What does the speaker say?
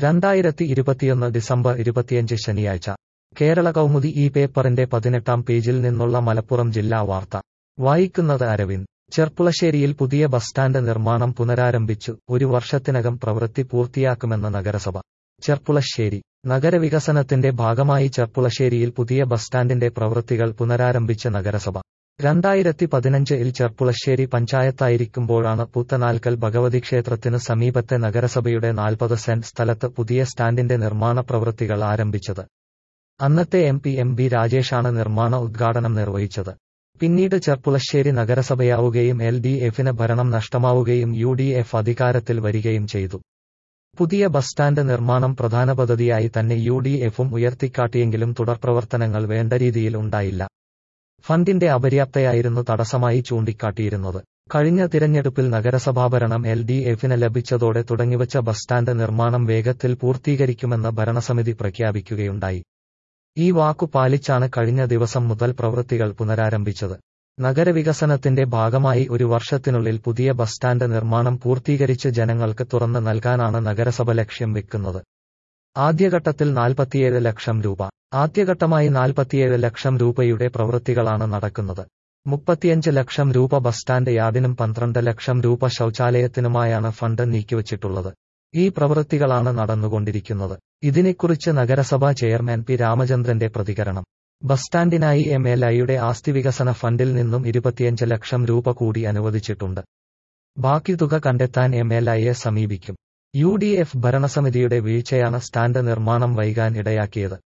രണ്ടായിരത്തി ഇരുപത്തിയൊന്ന് ഡിസംബർ ഇരുപത്തിയഞ്ച് ശനിയാഴ്ച കേരള കൗമുദി ഈ പേപ്പറിന്റെ പതിനെട്ടാം പേജിൽ നിന്നുള്ള മലപ്പുറം ജില്ലാ വാർത്ത വായിക്കുന്നത് അരവിന്ദ് ചെർപ്പുളശ്ശേരിയിൽ പുതിയ ബസ് സ്റ്റാൻഡ് നിർമ്മാണം പുനരാരംഭിച്ചു ഒരു വർഷത്തിനകം പ്രവൃത്തി പൂർത്തിയാക്കുമെന്ന് നഗരസഭ ചെർപ്പുളശ്ശേരി നഗരവികസനത്തിന്റെ ഭാഗമായി ചെർപ്പുളശ്ശേരിയിൽ പുതിയ ബസ് സ്റ്റാൻഡിന്റെ പ്രവൃത്തികൾ പുനരാരംഭിച്ച നഗരസഭ രണ്ടായിരത്തി പതിനഞ്ചിൽ ചെർപ്പുളശ്ശേരി പഞ്ചായത്തായിരിക്കുമ്പോഴാണ് പൂത്തനാൽക്കൽ ഭഗവതി ക്ഷേത്രത്തിന് സമീപത്തെ നഗരസഭയുടെ നാൽപ്പത് സെന്റ് സ്ഥലത്ത് പുതിയ സ്റ്റാൻഡിന്റെ നിർമ്മാണ പ്രവൃത്തികൾ ആരംഭിച്ചത് അന്നത്തെ എം പി എം ബി രാജേഷാണ് നിർമ്മാണ ഉദ്ഘാടനം നിർവഹിച്ചത് പിന്നീട് ചെർപ്പുളശ്ശേരി നഗരസഭയാവുകയും എൽ ഡി എഫിന് ഭരണം നഷ്ടമാവുകയും യു ഡി എഫ് അധികാരത്തിൽ വരികയും ചെയ്തു പുതിയ ബസ് സ്റ്റാൻഡ് നിർമ്മാണം പ്രധാന പദ്ധതിയായി തന്നെ യു ഡി എഫും ഉയർത്തിക്കാട്ടിയെങ്കിലും തുടർപ്രവർത്തനങ്ങൾ വേണ്ട രീതിയിൽ ഉണ്ടായില്ല ഫണ്ടിന്റെ അപര്യാപ്തയായിരുന്നു തടസ്സമായി ചൂണ്ടിക്കാട്ടിയിരുന്നത് കഴിഞ്ഞ തിരഞ്ഞെടുപ്പിൽ നഗരസഭാഭരണം എൽ ഡി എഫിന് ലഭിച്ചതോടെ തുടങ്ങിവച്ച ബസ് സ്റ്റാൻഡ് നിർമ്മാണം വേഗത്തിൽ പൂർത്തീകരിക്കുമെന്ന് ഭരണസമിതി പ്രഖ്യാപിക്കുകയുണ്ടായി ഈ വാക്കു പാലിച്ചാണ് കഴിഞ്ഞ ദിവസം മുതൽ പ്രവൃത്തികൾ പുനരാരംഭിച്ചത് നഗരവികസനത്തിന്റെ ഭാഗമായി ഒരു വർഷത്തിനുള്ളിൽ പുതിയ ബസ് സ്റ്റാൻഡ് നിർമ്മാണം പൂർത്തീകരിച്ച് ജനങ്ങൾക്ക് തുറന്ന് നൽകാനാണ് നഗരസഭ ലക്ഷ്യം വെക്കുന്നത് ആദ്യഘട്ടത്തിൽ നാൽപ്പത്തിയേഴ് ലക്ഷം രൂപ ആദ്യഘട്ടമായി നാൽപ്പത്തിയേഴ് ലക്ഷം രൂപയുടെ പ്രവൃത്തികളാണ് നടക്കുന്നത് മുപ്പത്തിയഞ്ച് ലക്ഷം രൂപ ബസ് സ്റ്റാൻഡ് യാർഡിനും പന്ത്രണ്ട് ലക്ഷം രൂപ ശൌചാലയത്തിനുമായാണ് ഫണ്ട് നീക്കിവച്ചിട്ടുള്ളത് ഈ പ്രവൃത്തികളാണ് നടന്നുകൊണ്ടിരിക്കുന്നത് ഇതിനെക്കുറിച്ച് നഗരസഭാ ചെയർമാൻ പി രാമചന്ദ്രന്റെ പ്രതികരണം ബസ് സ്റ്റാൻഡിനായി എം എൽ ഐയുടെ ആസ്തി വികസന ഫണ്ടിൽ നിന്നും ഇരുപത്തിയഞ്ച് ലക്ഷം രൂപ കൂടി അനുവദിച്ചിട്ടുണ്ട് ബാക്കി തുക കണ്ടെത്താൻ എം എൽ ഐയെ സമീപിക്കും യു ഡി എഫ് ഭരണസമിതിയുടെ വീഴ്ചയാണ് സ്റ്റാൻഡ് നിർമ്മാണം വൈകാൻ ഇടയാക്കിയത്